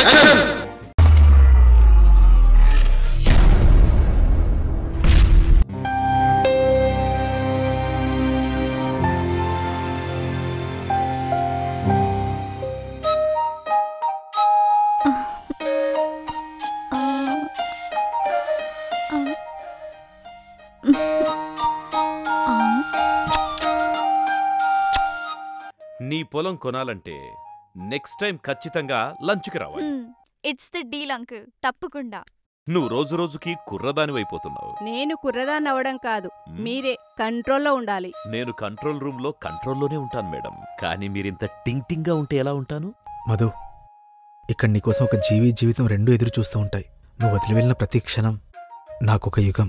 action నీ పొలం కొనాలంటే నెక్స్ట్ టైం ఖచ్చితంగా లంచ్కి రావాలి ఇట్స్ ద డీల్ అంకుల్ తప్పకుండా నువ్వు రోజు రోజుకి కుర్రదానివైపోతున్నావు నేను కుర్రదాన్ని అవడం కాదు మ్, మీరే కంట్రోల్లో ఉండాలి నేను కంట్రోల్ రూమ్ లో కంట్రోల్లోనే ఉంటాను మేడం కానీ మీరింత టింగ్ టింగ్ గా ఉంటే ఎలా ఉంటాను మధు ఇక్కడ నీకోసం ఒక జీవి జీవితం రెండూ ఎదురు చూస్తూ ఉంటాయి నువ్వు వదిలి వెళ్ళిన ప్రతి క్షణం నాకొక యుగం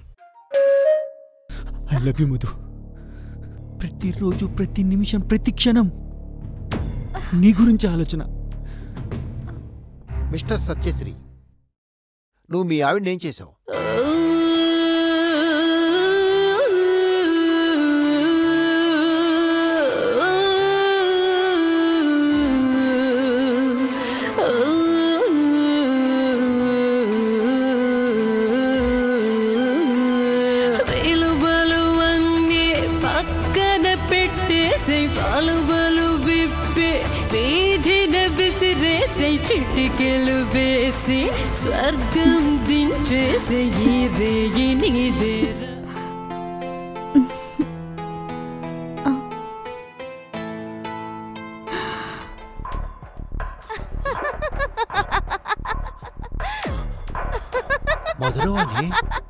ఐ లవ్ యూ మధు ప్రతిరోజు ప్రతి నిమిషం ప్రతి క్షణం నీ గురించి ఆలోచన మిస్టర్ సత్యశ్రీ నువ్వు మీ ఆవిడని ఏం చేశావు విలువలు అన్నీ పక్కన పెట్టేసే పలువలు విప్పి వీధిన విసిరేసే చిటికెలు వేసి స్వర్గం దించేసే ఈ రేయి నీదేరా మధురవాణి